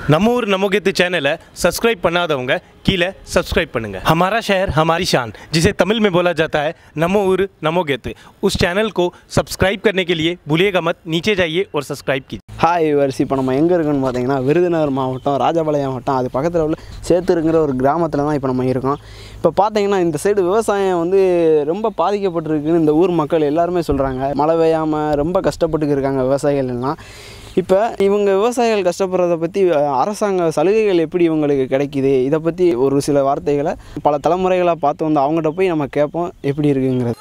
நம்ம ஊர் நமோகெத்து சேனலை सब्सक्राइब பண்ணாதவங்க கீழே सब्सक्राइब பண்ணுங்க हमारा शहर हमारी शान जिसे तमिल में बोला जाता है नमो उर नमोगेत उस चैनल को सब्सक्राइब करने के लिए भूलिएगा मत नीचे जाइए और सब्सक्राइब कीजिए ஹாய் வரிசை இப்போ நம்ம எங்கே இருக்கோம்னு பார்த்தீங்கன்னா விருதுநகர் மாவட்டம் ராஜபாளையம் மாவட்டம் அது பக்கத்தில் உள்ள சேத்துருங்கிற ஒரு கிராமத்தில் தான் இப்போ நம்ம இருக்கோம் இப்போ பார்த்தீங்கன்னா இந்த சைடு விவசாயம் வந்து ரொம்ப பாதிக்கப்பட்டிருக்குன்னு இந்த ஊர் மக்கள் எல்லாருமே சொல்கிறாங்க மழை பெய்யாமல் ரொம்ப கஷ்டப்பட்டுக்கு இருக்காங்க விவசாயிகள் எல்லாம் இப்போ இவங்க விவசாயிகள் கஷ்டப்படுறத பற்றி அஹ், அரசாங்க சலுகைகள் எப்படி இவங்களுக்கு கிடைக்குது இதை பற்றி ஒரு சில வார்த்தைகளை பல தலைமுறைகளாக பார்த்து வந்து அவங்ககிட்ட போய் நம்ம கேட்போம் எப்படி இருக்குங்கிறது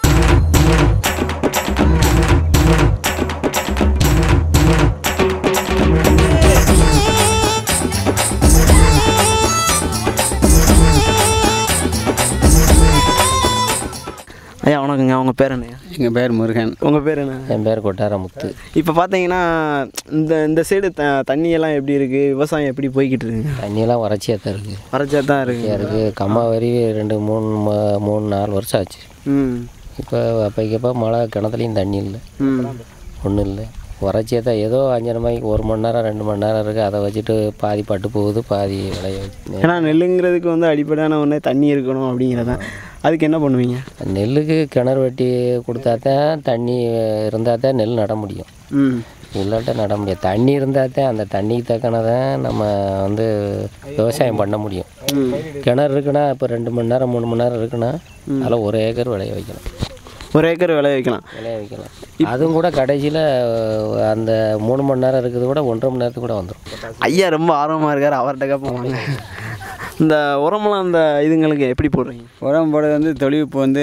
ஐயா வணக்கங்க உங்கள் பேர் என்ன எங்கள் பேர் முருகன் உங்கள் பேர் என்ன என் பேர் கொட்டாரமுத்து இப்போ பார்த்தீங்கன்னா இந்த இந்த சைடு த தண்ணியெல்லாம் எப்படி இருக்குது விவசாயம் எப்படி போய்கிட்டு இருக்குங்க தண்ணியெல்லாம் வறட்சியாக தான் இருக்குது வறட்சியாக தான் இருக்குது இருக்குது கம்மாவரி ரெண்டு மூணு ம- மூணு நாலு வருஷம் ஆச்சு ம் இப்போ அப்போக்கப்போ மழை கிணத்துலையும் தண்ணி இல்லை ம் ஒன்றும் இல்லை வறட்சியாக தான் ஏதோ அஞ்சரை மணிக்கு ஒரு மணி நேரம் ரெண்டு மணி நேரம் இருக்குது அதை வச்சுட்டு பாதி பட்டு போகுது பாதி விளைய வச்சு ஏன்னா நெல்லுங்கிறதுக்கு வந்து அடிப்படையான ஒன்று தண்ணி இருக்கணும் அப்படிங்கிறதான் அதுக்கு என்ன பண்ணுவீங்க நெல்லுக்கு கிணறு வெட்டி கொடுத்தா தான் தண்ணி இருந்தால் தான் நெல் நட முடியும் ம் இல்லாட்ட நட முடியாது தண்ணி இருந்தால் தான் அந்த தண்ணிக்கு தக்கனதான் நம்ம வந்து விவசாயம் பண்ண முடியும் கிணறு இருக்குன்னா இப்போ ரெண்டு மணி நேரம் மூணு மணி நேரம் இருக்குன்னா அதில் ஒரு ஏக்கர் விளைய வைக்கணும் ஒரு ஏக்கர் விளைய வைக்கலாம் விளைய வைக்கலாம் அதுவும் கூட கடைசியில் அந்த மூணு மணி நேரம் இருக்குது கூட ஒன்றரை மணி நேரத்துக்கு கூட வந்துடும் ஐயா ரொம்ப ஆர்வமாக இருக்கார் அவர்கிட்ட கேட்போம் இந்த உரமெல்லாம் இந்த இதுங்களுக்கு எப்படி போடுறீங்க உரம் போடுறது வந்து தொழில்நுட்பம் வந்து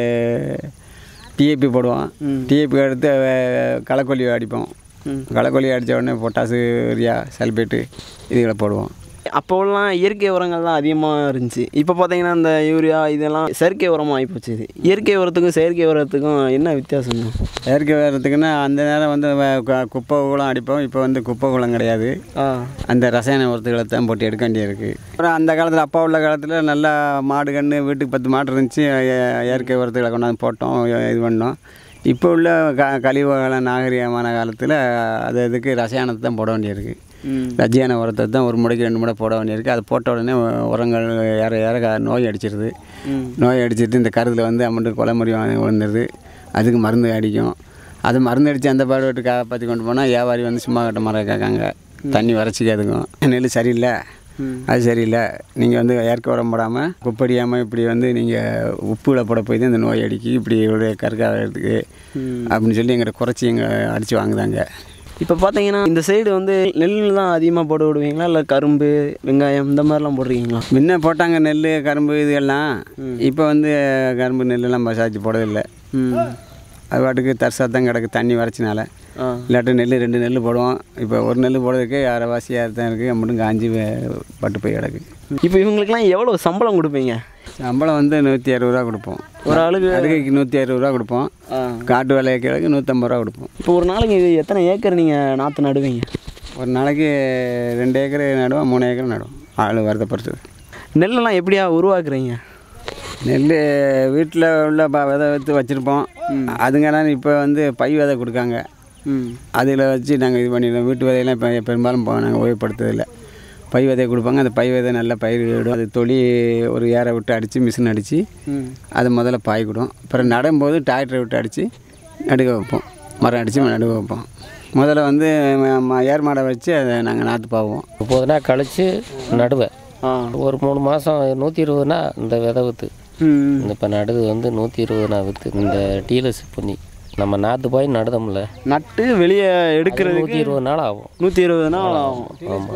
டிஏபி போடுவோம் டிஏபி எடுத்து அஹ், களைக்கொல்லி அடிப்போம் களைக்கொல்லி அடித்த உடனே பொட்டாசு யூரியா சல்பேட்டு இதுகளை போடுவோம் அப்போல்லாம் இயற்கை உரங்கள் தான் அதிகமாக இருந்துச்சு இப்போ பார்த்தீங்கன்னா இந்த யூரியா இதெல்லாம் செயற்கை உரமாக ஆகிப்போச்சு இது இயற்கை உரத்துக்கும் செயற்கை உரத்துக்கும் என்ன வித்தியாசம் செயற்கை வரத்துக்குன்னா அந்த நேரம் வந்து வ- கு- குப்பை குளம் அடிப்போம் இப்போ வந்து குப்பை குளம் கிடையாது ஆ அந்த ரசாயன உரத்துகளை தான் போட்டு எடுக்க வேண்டியது இருக்குது அப்புறம் அந்த காலத்தில் அப்பா உள்ள காலத்தில் நல்லா மாடு கன்று வீட்டுக்கு பத்து மாடு இருந்துச்சு இய- இயற்கை உரத்துகளை கொண்டாந்து போட்டோம் இது பண்ணோம் இப்போ உள்ள க கழிவு கால நாகரிகமான காலத்தில் அது இதுக்கு ரசாயனத்தை தான் போட வேண்டியிருக்கு ம் ரஜியான உரத்தை தான் ஒரு முறைக்கு ரெண்டு முறை போட வேண்டியிருக்கு அது போட்ட உடனே உரங்கள் ஏற ஏற க- நோய் அடிச்சிருது ம். நோய் அடிச்சிட்டு இந்த கருதில் வந்து அம்மட்டு கொலைமுறை விழுந்துருது அதுக்கு மருந்து அடிக்கும் அது மருந்து அடித்து அந்த பாடுபட்டு காப்பாற்றி கொண்டு போனால் வியாபாரி வந்து சும்மா கட்ட மரம் கேட்காங்க தண்ணி வறட்சிக்கு அதுக்கும் நெல் சரியில்லை அது சரியில்லை நீங்கள் வந்து இயற்கை உரம் போடாமல் குப்படியாமல் இப்படி வந்து நீங்கள் உப்புல போட போய் தான் இந்த நோய் அடிக்கி இப்படி ஒரு கற்காலத்துக்கு அப்படின்னு சொல்லி எங்கிட்ட குறைச்சி எங்களை அடித்து வாங்குதாங்க இப்போ பார்த்தீங்கன்னா இந்த சைடு வந்து நெல் தான் அதிகமாக போட விடுவீங்களா இல்லை கரும்பு வெங்காயம் இந்த மாதிரிலாம் போடுறீங்களா முன்ன போட்டாங்க நெல் கரும்பு இது எல்லாம் இப்போ வந்து கரும்பு நெல்லெல்லாம் பசாச்சு போடுறதில்ல ம் அது பாட்டுக்கு தர்சாத்தான் கிடக்கு தண்ணி வறட்சினால ஆ இல்லாட்டி நெல் ரெண்டு நெல் போடுவோம் இப்போ ஒரு நெல் போடுறதுக்கு அரைவாசியாக தான் இருக்குது மட்டும் காஞ்சி வே- பட்டு போய் கிடக்கு இப்போ இவங்களுக்குலாம் எவ்வளோ சம்பளம் கொடுப்பீங்க சம்பளம் வந்து நூற்றி அறுபது ரூபா கொடுப்போம் ஒரு ஆளுக்கு அடுக்கைக்கு நூற்றி அறுபது ரூபா கொடுப்போம் ஆ காட்டு வேலை கிழக்கு நூற்றம்பது ரூபா கொடுப்போம் இப்போ ஒரு நாளைக்கு இது எத்தனை ஏக்கர் நீங்கள் நாற்று நடுவீங்க ஒரு நாளைக்கு ரெண்டு ஏக்கர் நடுவோம் மூணு ஏக்கர் நடுவோம் ஆள் வரதை பொறுத்து நெல்லெல்லாம் எப்படியா உருவாக்குறீங்க நெல் வீட்டில் உள்ள ப விதை வைத்து வச்சுருப்போம் அதுங்கெல்லாம் இப்போ வந்து பை விதை கொடுக்காங்க ம் அதில் வச்சு நாங்கள் இது பண்ணிடுவோம் வீட்டு விதையெல்லாம் இப்போ பெரும்பாலும் இப்போ நாங்கள் உபயோகப்படுத்துறதில்ல பை விதையை கொடுப்பாங்க அந்த பை விதை நல்லா பயிர் விடும் அது தொளி ஒரு ஏரை விட்டு அடித்து மிஷின் அடித்து ம் அதை முதல்ல பாய்க்கிடும் அப்புறம் நடும்போது டிராக்டரை விட்டு அடித்து நடுக வைப்போம் மரம் அடித்து நடுக வைப்போம் முதல்ல வந்து ம- ம- ஏர் மாடை வச்சு அதை நாங்கள் நாற்று பாவோம் முப்பது நாள் கழித்து நடுவேன் ஆ ஒரு மூணு மாதம் நூற்றி இருபதுனா இந்த விதை விற்று ம் இந்த இப்போ நடுது வந்து நூற்றி இருபதுனா விற்று இந்த டீலர்ஸ் பண்ணி நம்ம நாற்று போய் நடுதோம்ல நட்டு வெளியே எடுக்கிறதுக்கு நூற்றி இருபது நாள் ஆகும் நூற்றி இருபது நாள் ஆகும்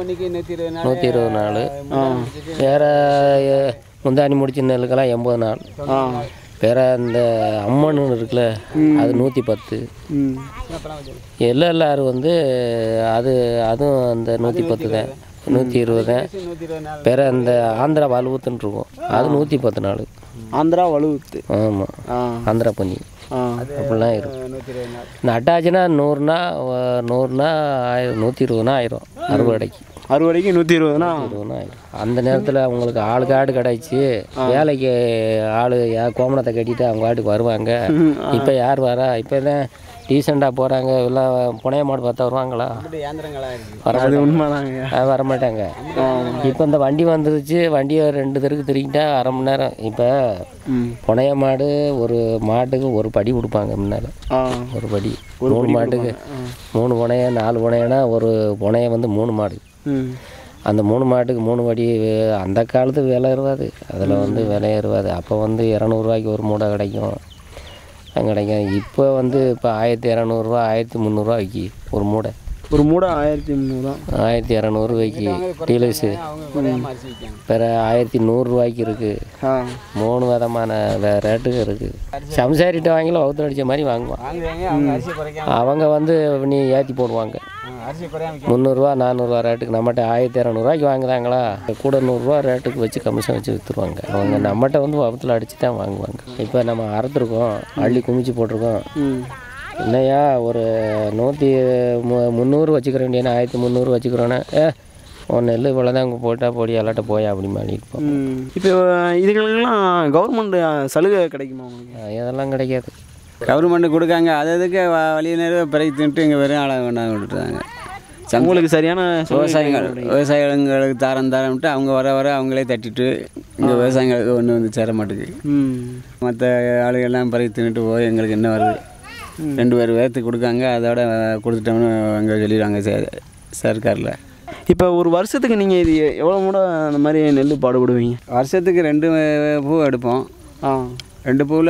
நூற்றி இருபது நாள் வேற எ- முந்தாணி முடிச்ச நெல்லுக்கெல்லாம் எண்பது நாள் ஆ வேற இந்த அம்மன் இருக்குல்ல அது நூற்றி பத்து ம் எல்எல்ஆர் வந்து அது அதுவும் அந்த நூற்றி பத்து தான் நூற்றி இருபது தான் வேற இந்த ஆந்திரா வலுவுத்துன்னு இருக்கும் அது நூற்றி பத்து நாள் ஆந்திரா வலுவுத்து ஆமாம் ஆ ஆந்திரா பண்ணி ஆ அப்படிலாம் இருக்கும் நட்டாச்சுன்னா நூறுனா அஹ், நூறுனா ஆயிரம் நூற்றி இருபதுனா ஆயிரம் அறுவடைக்கு அறுவடைக்கு நூற்றி இருபதுனா இருபதுனா ஆயிரம் அந்த நேரத்தில் அவங்களுக்கு ஆளு காடு கிடச்சி வேலைக்கு ஆள் கோமணத்தை கட்டிட்டு அவங்க வாட்டுக்கு வருவாங்க இப்போ யார் வரா இப்போ தான் டீசெண்டாக போகிறாங்க எல்லாம் புனைய மாடு பார்த்தா வருவாங்களா இயந்திரங்களாக இருக்குது அது வரமாட்டாங்க உண்மைதாங்க ஆ, வரமாட்டாங்க இப்போ இந்த வண்டி வந்துருச்சு வண்டியை ரெண்டு தெருக்கு திருக்கிட்டா அரை மணி நேரம் இப்போ ம் புனைய மாடு ஒரு மாட்டுக்கு ஒரு படி கொடுப்பாங்க முன்னால் ஆ ஒரு படி மூணு மாட்டுக்கு மூணு புனைய நாலு புனையனா ஒரு புனைய வந்து மூணு மாடு ம் அந்த மூணு மாட்டுக்கு மூணு படி வே- அந்த காலத்து விலை இருவாது அதில் வந்து விலை இருவாது அப்போ வந்து இரநூறுவாய்க்கு ஒரு மூடை கிடைக்கும் அங்க கிடைக்கும் இப்போ வந்து இப்போ ஆயிரத்தி இரநூறுவா ஆயிரத்தி முந்நூறுரூவா விற்கி ஒரு மூடை ஒரு மூடை ஆயிரத்தி முந்நூறுவா ஆயிரத்தி இரநூறு விற்கி டீலர்ஸு வேறு ஆயிரத்தி நூறுரூவாய்க்கு இருக்குது ஆ மூணு விதமான வே- ரேட்டுக்கு இருக்குது சம்சாரிட்ட வாங்கில வகுத்து அடித்த மாதிரி வாங்குவான் வாங்குவாங்க அவங்க அரிசி குறைக்காம அவங்க வந்து நீ ஏற்றி போடுவாங்க அரிசி குறையாம முந்நூறுரூவா நானூறுரூவா ரேட்டுக்கு நம்மகிட்ட ஆயிரத்தி இரநூறுவாய்க்கு வாங்குறாங்களா கூட நூறுரூவா ரேட்டுக்கு வச்சு கமிஷன் வச்சு விற்றுருவாங்க அவங்க நம்மகிட்ட வந்து வகுத்தில் அடித்து தான் வாங்குவாங்க இப்போ நம்ம அறுத்துருக்கோம் அள்ளி குமிச்சு போட்டிருக்கோம் ம் என்னையா ஒரு நூற்றி மு முந்நூறு வச்சுக்கிற வேண்டியனா ஆயிரத்தி முந்நூறு வச்சுக்கிறோன்னே ஏ உன் நெல் இவ்வளோதான் அங்கே போட்டால் போடி எல்லாட்ட போய் அப்படி மாட்டிருப்போம் ம் இப்போ இதுகளுக்கெல்லாம் கவர்மெண்ட் சலுகை கிடைக்குமா உங்களுக்கு இதெல்லாம் கிடைக்காது கவர்மெண்ட் கொடுக்காங்க அது அதுக்கு வ- வழி நேரம் பிறகு தின்ட்டு இங்கே வெறும் ஆளாக கொண்டாந்து விட்டுறாங்க உங்களுக்கு சரியான சலுகை விவசாயிகள் விவசாயிகளுங்களுக்கு தாரம் தாரம்ட்டு அவங்க வர வர அவங்களே தட்டிட்டு இங்கே விவசாயிகளுக்கு ஒன்று வந்து சேர மாட்டேங்குது ம் மற்ற ஆளுகள்லாம் பிறகு தின்னுட்டு போய் எங்களுக்கு என்ன வருது ரெண்டு பேர் வேர்த்து கொடுக்காங்க அதோட கொடுத்துட்டோம்னு அங்கே சொல்லிடுவாங்க சே- சர்க்காரில் இப்போ ஒரு வருஷத்துக்கு நீங்கள் இது எவ்வளோ மூட அந்த மாதிரி நெல் பாடுபடுவீங்க வருஷத்துக்கு ரெண்டு பூ எடுப்போம் ஆ ரெண்டு பூவில்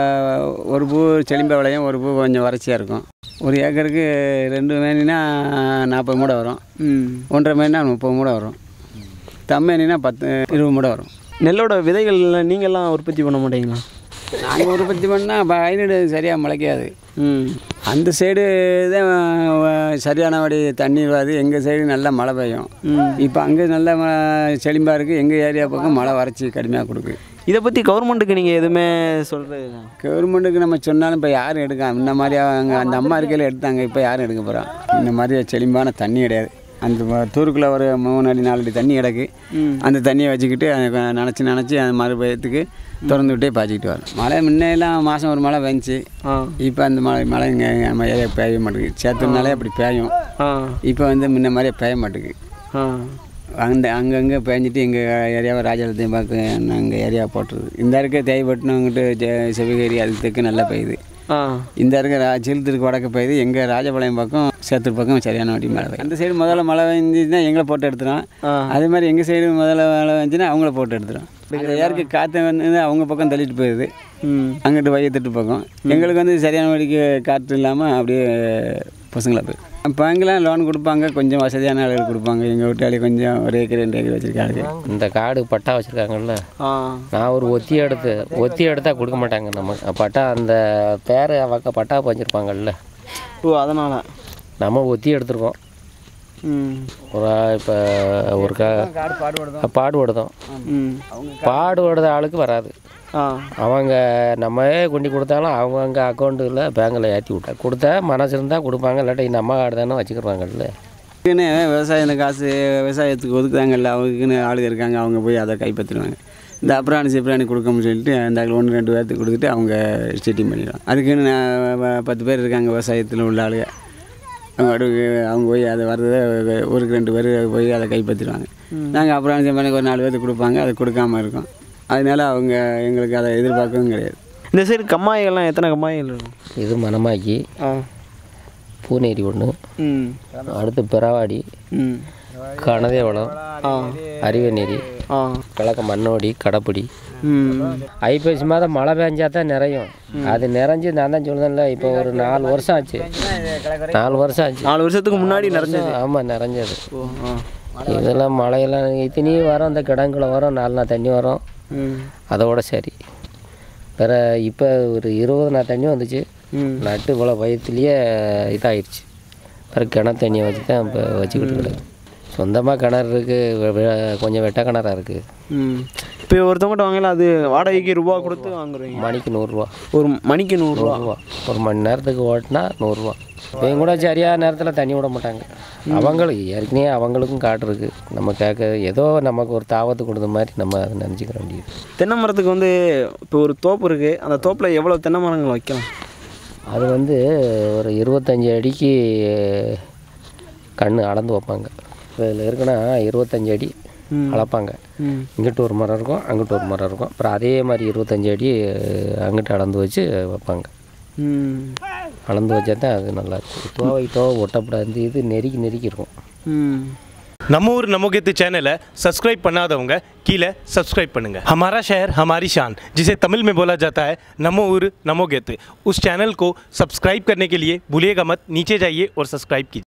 ஒரு பூ செளிம்ப விளையும் ஒரு பூ கொஞ்சம் வறட்சியாக இருக்கும் ஒரு ஏக்கருக்கு ரெண்டு மேனினா நாற்பது மூடை வரும் ம் ஒன்றரை மேனினா முப்பது மூடை வரும் தம்மேனினா பத்து இருபது மூடை வரும் நெல்லோட விதைகள் நீங்கள்லாம் உற்பத்தி பண்ண மாட்டீங்களா நாங்கள் உற்பத்தி பண்ணால் பயனீடு சரியாக முளைக்காது ம் அந்த சைடு தான் அஹ், சரியானபடி தண்ணி வராது எங்கள் சைடு நல்லா மழை பெய்யும் இப்போ அங்கே நல்ல ம- செழிம்பா இருக்குது எங்கள் ஏரியா பக்கம் மழை வறட்சி கடுமையாக கொடுக்கு இதை பற்றி கவர்மெண்ட்டுக்கு நீங்கள் எதுவுமே சொல்கிறது கவர்மெண்ட்டுக்கு நம்ம சொன்னாலும் இப்போ யாரும் எடுக்க இந்த மாதிரி அவங்க அந்த அம்மா இருக்கையில் எடுத்தாங்க இப்போ யாரும் எடுக்க போகிறான் இந்த மாதிரி செழிம்பான தண்ணி கிடையாது அந்த ம- தூருக்குள்ள ஒரு மூணு அடி நாலு அடி தண்ணி கிடக்கு அந்த தண்ணியை வச்சுக்கிட்டு அதை நினச்சி நினச்சி அந்த மறு பயத்துக்கு திறந்து விட்டே பாய்ச்சிக்கிட்டு வரும் மழை முன்னையெல்லாம் மாதம் ஒரு மழை வந்துச்சு ஆ இப்போ அந்த மழை மழை இங்கே நம்ம ஏரியா பெய்ய மாட்டேங்குது சேத்துனாலே அப்படி பெய்யும் ஆ இப்போ வந்து முன்ன மாதிரியே பெய்ய மாட்டேங்குது ஆ அந்த அங்கங்கே பேஞ்சிட்டு எங்கள் ஏரியாவை ராஜலத்தையும் பார்க்க எங்கள் ஏரியா போட்டுருது இந்த இருக்க தேய்பட்டினங்கிட்டு சிவகிரி அதுக்கு தெற்கு நல்லா பெய்யுது ஆ இந்த இருக்க ரா சிலுத்திற்கு வடக்கு பெய்யுது எங்கள் ராஜபாளையம் பக்கம் சேத்தூர் பக்கம் சரியான வாட்டி மழை பெய்யும் அந்த சைடு முதல்ல மழை பெஞ்சிச்சுன்னா எங்களை போட்டு எடுத்துரும் ஆ. அதே மாதிரி எங்கள் சைடு முதல்ல மழை பெஞ்சுன்னா அவங்கள போட்டு எடுத்துரும் அந்த ஏருக்கு காற்று வந்து அவங்க பக்கம் தள்ளிட்டு போயிடுது ம் அங்கிட்டு வையத்திட்டு பக்கம் எங்களுக்கு வந்து சரியான வழிக்கு காற்று இல்லாமல் அப்படியே பசங்களா போய் பேங்க்லாம் லோன் கொடுப்பாங்க கொஞ்சம் வசதியான ஆளுகள் கொடுப்பாங்க எங்கள் வீட்டாளி கொஞ்சம் ஒரு ஏக்கர் ரெண்டு ஏக்கர் வச்சிருக்காங்க இந்த காடு பட்டா வச்சுருக்காங்கல்ல ஆ நான் ஒரு ஒத்தி எடுத்து ஒத்தி எடுத்தால் கொடுக்க மாட்டாங்க நம்ம பட்டா அந்த பேர் அவங்க பட்டா வச்சுருப்பாங்கல்ல ஓ அதனால் நம்ம ஒத்தி எடுத்திருக்கோம் ம் ஒரு இப்போ ஒரு கா காடு பாடுபடுதோம் பாடுபடுதோம் ம் பாடுபடுற ஆளுக்கு வராது ஆ அவங்க நம்மவே கொண்டு கொடுத்தாலும் அவங்கவுங்க அக்கௌண்ட்டில் பேங்கில் ஏற்றி விட்டா கொடுத்தா மனசு இருந்தால் கொடுப்பாங்க இல்லாட்டி நம்ம கார்டு தானே வச்சுக்கிடுவாங்கல்ல அதுக்குன்னு விவசாயம் இந்த காசு விவசாயத்துக்கு ஒதுக்குறாங்கல்ல அவங்களுக்குன்னு ஆளுங்க இருக்காங்க அவங்க போய் அதை கைப்பற்றிடுவாங்க இந்த அப்புறாணி சிப்ராணி கொடுக்கணும்னு சொல்லிட்டு அந்த ஒன்று ரெண்டு பேர்த்துக்கு கொடுத்துட்டு அவங்க செட்டிங் பண்ணிடுவாங்க அதுக்குன்னு நான் வ- பத்து பேர் இருக்காங்க விவசாயத்தில் உள்ள ஆளுங்க அவங்க அடுக்கு அவங்க போய் அதை வர்றதை ஊருக்கு ரெண்டு பேர் போய் அதை கைப்பற்றிடுவாங்க நாங்கள் அப்புறம் சிப்ராணிக்கு ஒரு நாலு பேர்த்துக்கு கொடுப்பாங்க அதை கொடுக்காம இருக்கோம் அதனால அவங்க எங்களுக்கு அதை எதிர்பார்க்கவும் கிடையாது இந்த சைடு கம்மாய்கள்லாம் எத்தனை கம்மாய்கள் இருக்கும் இது மணமாக்கி ஆ பூநேரி ஒன்று ம் அடுத்து பிறவாடி ம் கனதேவளம் ஆ அறிவநேரி ஆ கிழக்க மண்ணோடி கடப்பிடி ம் ஐப்பசி மாதம் மழை பெஞ்சா தான் நிறையும் அது நிறைஞ்சு நான் தான் சொல்லுதேன்ல இப்போ ஒரு நாலு வருஷம் ஆச்சு நாலு வருஷம் ஆச்சு நாலு வருஷத்துக்கு முன்னாடி நிறைஞ்சது ஆமாம் நிறைஞ்சது ஓ ஆ இதெல்லாம் மழையெல்லாம் இத்தனையும் வரும் இந்த கிடங்குல வரும் நாலு நாள் தண்ணி வரும் ம் அதோட சரி வேறு இப்போ ஒரு இருபது நாள் தண்ணி வந்துச்சு ம் நட்டு இவ்வளோ பயத்துலேயே இதாகிடுச்சு பிறகு கிணறு தண்ணியை வச்சு தான் இப்போ வச்சுக்கிட்டு கிடக்கு சொந்தமாக கிணறு இருக்குது கொஞ்சம் வெட்ட கிணறா இருக்குது ம் இப்போ ஒருத்தவங்ககிட்ட வாங்கல அது வாடகைக்கு ரூபா கொடுத்து வாங்குறீங்க மணிக்கு நூறுரூவா ஒரு மணிக்கு நூறுரூவா நூறுரூவா ஒரு மணி நேரத்துக்கு ஓட்டினா நூறுரூவா இவங்க கூட சரியான நேரத்தில் தண்ணி விட மாட்டாங்க அவங்களுக்கு ஏற்கனவே அவங்களுக்கும் காட்டு இருக்கு நம்ம கேட்க ஏதோ நமக்கு ஒரு தாவத்து கொடுத்த மாதிரி நம்ம அதை நினச்சிக்க வேண்டியது தென்னை மரத்துக்கு வந்து இப்போ ஒரு தோப்பு இருக்குது அந்த தோப்பில் எவ்வளோ தென்னை மரங்கள் வைக்கலாம் அது வந்து ஒரு இருபத்தஞ்சி அடிக்கு கண் அளந்து வைப்பாங்க இதில் இருக்குன்னா இருபத்தஞ்சி அடி அளப்பாங்க ம் இங்கிட்டு ஒரு மரம் இருக்கும் அங்கிட்டு ஒரு மரம் இருக்கும் அப்புறம் அதே மாதிரி இருபத்தஞ்சி அடி அங்கிட்டு அளந்து வச்சு வைப்பாங்க ம் அளந்து வச்சா தான் அது நல்லாயிருக்கும் தோவை தோவை ஒட்டப்படாது இது நெருக்கி நெருக்கி இருக்கும் ம் நம்ம ஊர் நமோ गेते चैनल है सब्सक्राइब பண்ணாதவங்க கீழே सब्सक्राइब பண்ணுங்க हमारा शहर हमारी शान जिसे तमिल में बोला जाता है नमो उर नमो गेते उस चैनल को सब्सक्राइब करने के लिए भूलिएगा मत नीचे जाइए और सब्सक्राइब कीजिए